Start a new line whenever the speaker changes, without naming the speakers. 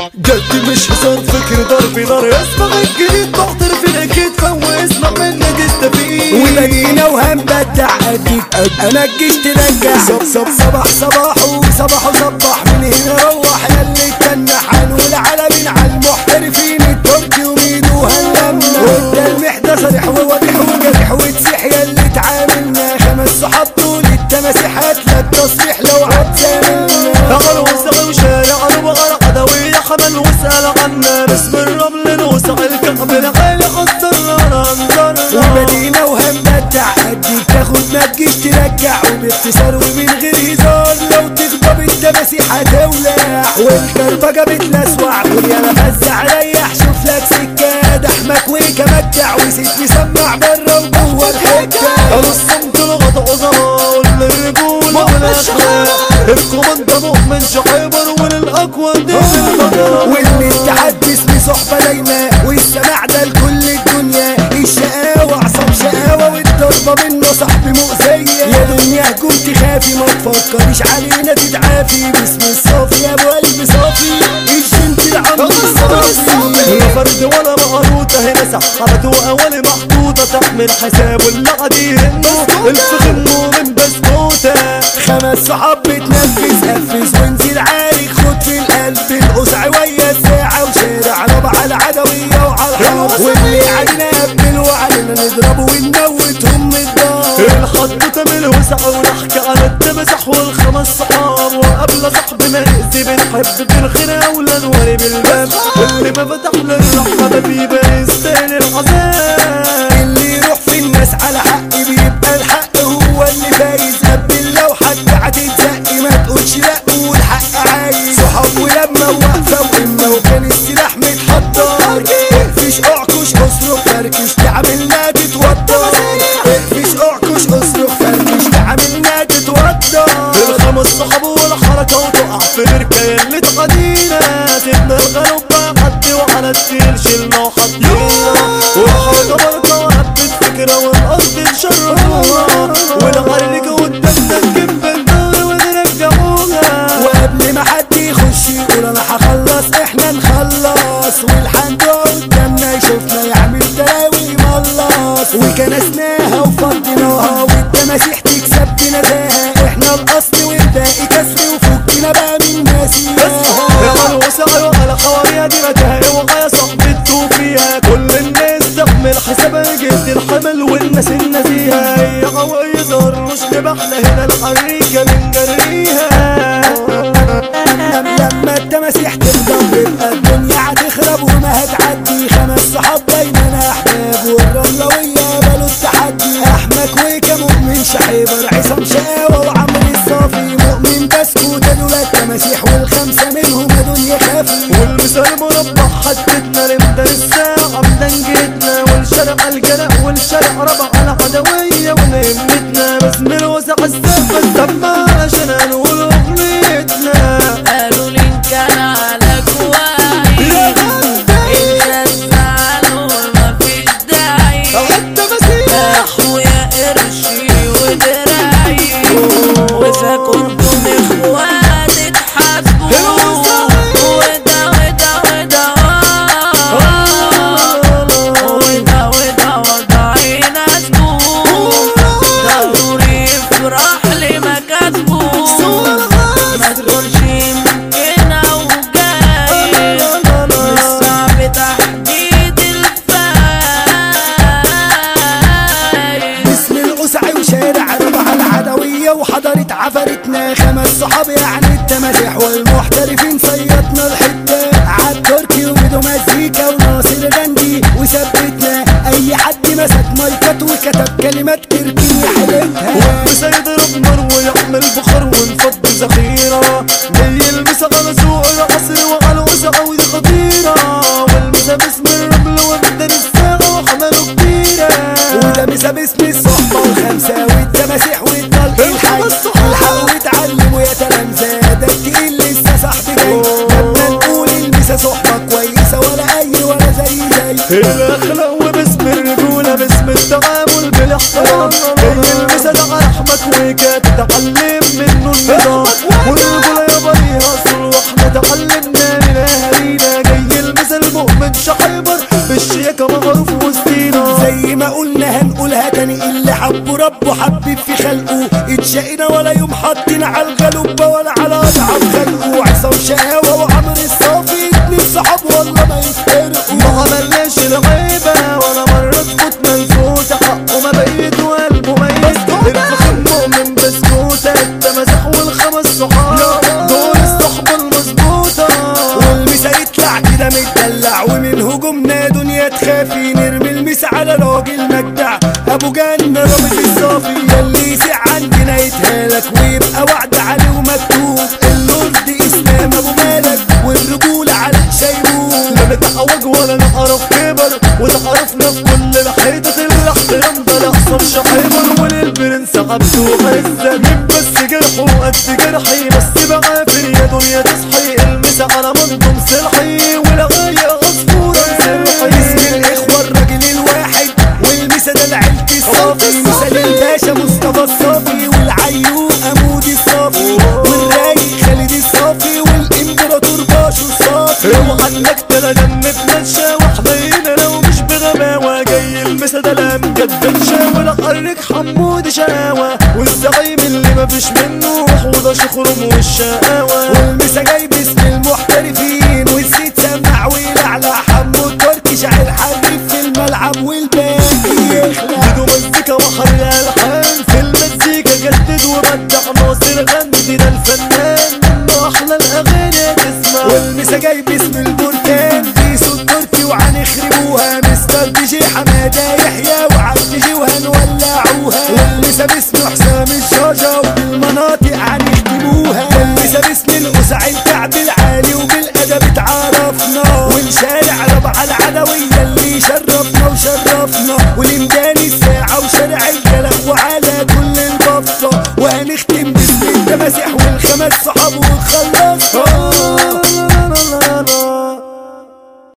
جد مش هزار فكر ضرب نار اسمع الجديد بحضر في الاكيد فواسمع منك استفيد
وبدينا وهنبدع اديك انا الجيش تنجح صب صب صباح صباح وصباح وصبح من هنا روح ياللي تنح هنقول على مين على المحترفين التركي وميدو هنلمنا وانت المحدة صريح وواضح وجريح وتسيح ياللي تعاملنا خمس صحاب طول التماسيحات لا التصريح لو عتزاملنا
أغل وسع وشارع البقر عدوية حمل واسأل عنا باسم الرمل نوسع الكعب العالي خسرنا انظرنا
وبدينا وهنبدع اديك تاخد ما تجيش ترجع وباختصار ومن غير هزار لو تغضب التماسيح هتولع والكربجة بتلسوع قول يا بفزع ريح شوف لك سكة دحمك وكمجع وسيب مسمع بره وجوه الحتة
قالوا الصمت الغض عظماء للرجولة والأخلاق الكومندا مؤمن شحيبر وللأقوى دين المجال
والاتحاد باسم صحبة دايما والسماع ده لكل الدنيا الشقاوة عصام شقاوة والضربة منه صاحبي مؤذية يا دنيا هجوم تخافي ما تفكريش علينا تتعافي باسم الصافي يا ابو قلب صافي الجنت العم الصافي
لا فرد ولا مقروطة هنا سحبت وأول محطوطة تحمل حساب واللي عديهنه الفخم من بسكوتة
خمس صحاب بتنفذ قفز وانزل عالي خد في القلب القزع ويا الساعة وشارع ربع على العدوية وعلى الحرب واللي علينا قبل وعلينا نضربه ونموتهم من الدار
الحدوتة من الوسع ونحكي على التمسح والخمس صحاب وقبل صاحبنا يأذي بنحب بالخير أولاد وري بالباب واللي ما فتح للرحمة بيبقى يستاهل العذاب
اللي يروح في الناس على حق بيبقى الحق هو اللي فايز قبل لو حد هتتزق ما تقولش لا قول حق عايز صحاب ولما واقفة وإما وكان السلاح متحضر اقفش اعكش اصرخ فركش تعملنا تتوتر اقفش اعكش اصرخ فركش تعملنا تتوتر
الخمس صحاب والحركة وتقع في بركة يلي تعدينا سيبنا الغلب حد وعلى التيل شلنا وحطينا والحركة بركة وهبت فكرة والأرض نشرفوها والعرق قدامنا نجيب الدور ونرجعوها
وقبل ما حد يخش يقول انا هخلص احنا نخلص والحمد قدامنا يشوفنا يعمل تلاوي ملص وكنسناها وفضيناها والتماسيح تكسب بنزاهة احنا الاصل والباقي كسر وفكنا بقى من ناسيها
يا الوسع وعلى حواريها دي متاهة وعلى صاحبي فيها كل الناس تحمل حسابها جد الحمل والناس النزيهة هي عوايد الرش نبحنا هنا الحريكة بنجريها
لما التماسيح تفضل يبقى الدنيا هتخرب وما هتعدي خمس صحاب دايما احباب والرملوية بلو التحدي احمد كويكا مؤمن شحيبر عصام شقاوة وعمرو الصافي مؤمن بسكوت دول التماسيح والخمسة منهم دنيا خافي
والمثال مربع حددنا لمدى الساعة بدنجتنا والشرق الجرق والشرق ربع على عدوية ونهمتنا باسم الوسع السقف السما عشان هنقول اغنيتنا
قالوا لي إن كان على كويس انت تزعل ومفيش داعي يا اخويا قرشي ودراعي واذا كنتم اخوات اتحاسبوا ودا ودا ودا ودا ودا وضعي ناسبوه ضروري يفرح لي مكاتبه ما تقولش يمكن او جاي مش صعب تحديد الفايز
باسم القسعي وشارع ربع العدوية وحضرت عفرتنا خمس صحاب يعني التماسيح والمحترفين صيطنا الحتة عالتركي وميدو مزيكا وناصر غندي وثبتنا اي حد مسك مايكات وكتب كلمات كركين يحلتها
وسيد ربنا ويحمل بخار ونفض ذخيرة جاي يلبس على سوق العصر وعلى وسع ودي خطيرة والمسا باسم الرمل ومدن الساعة وحمله كبيرة
وده مسا باسم الصحبة الخمسة والتماسيح والطلق الحي الحق واتعلموا يا تلامذة ده التقيل لسه صاحبي جاي لما نقول المسا صحبة كويسة ولا أي ولا زي زي
الاخلاق وباسم الرجولة باسم التعامل بالاحترام جاي المسا ده على احمد وكات تتعلم منه النظام والرجولة يابا ليها اصل واحنا تعلمنا لنا هرينا المزيكا معروف وسطينا
زي ما قلنا هنقولها تاني اللي حبه ربه حبب في خلقه اتشقنا ولا يوم حاطين على الغلوبة ولا على اضعف خلقه عصام شقاوة وعمر الصافي اتنين صحاب والله ما يفترقوا
ما عملناش الغيبة ولا مرة تفوت منفوتة حقه ما بيت وقلبه ميت الفخم مؤمن بسكوتة التمسح والخمس صحاب دول الصحبة المظبوطة
والمسا يطلع كده متدلع ومن هجومنا دنيا تخافي نرمي المسا على راجل مجدع ابو جنة رامي الصافي ياللي يسع عندنا يتهالك ويبقى وعد عليه ومكتوب اللورد اسلام ابو مالك والرجولة على شيبوب
لا نتعوج ولا نعرف كبر وتعرفنا في كل الحتت الاحترام ده لأحسن شحيبر وللبرنس عبده عزة مين بس جرحه قد جرحي بس بعافر يا دنيا تصحي المسا على منظم سلحي ولغاية عصفورة
اسم
سلحي
الاخوة الراجل الواحد والمسا ده لعيلة الصافي مثال الباشا مصطفى الصافي والعيوق امودي الصافي والرايق خالد الصافي والامبراطور باشو الصافي
اوعى انك تلجم تمشى وحنينا لو مش بغباوة جاي المسا ده الامجد بنشا ولقرك حمود شقاوة والزعيم اللي مفيش منه حوضة شخرم والشقاوة
والمسا جاي باسم المحترفين والسيد سمع ويلعلع حمو التركي شاعر حريف في الملعب والباقي يخلع
بدو مزيكا بحر الالحان في المزيكا جدد وبدع ناصر غندي ده الفنان منه احلى الاغاني تسمع
والمسا جاي باسم البركان بيسو التركي وهنخربوها مستر دي جي حمادة يحيى وعبد جي وهنولعوها والمسا باسم حسام الشاشة وبالمناطق هنختموها والمسا باسم القسع الكعب العالي وبالأدب اتعرفنا والشارع ربع العالي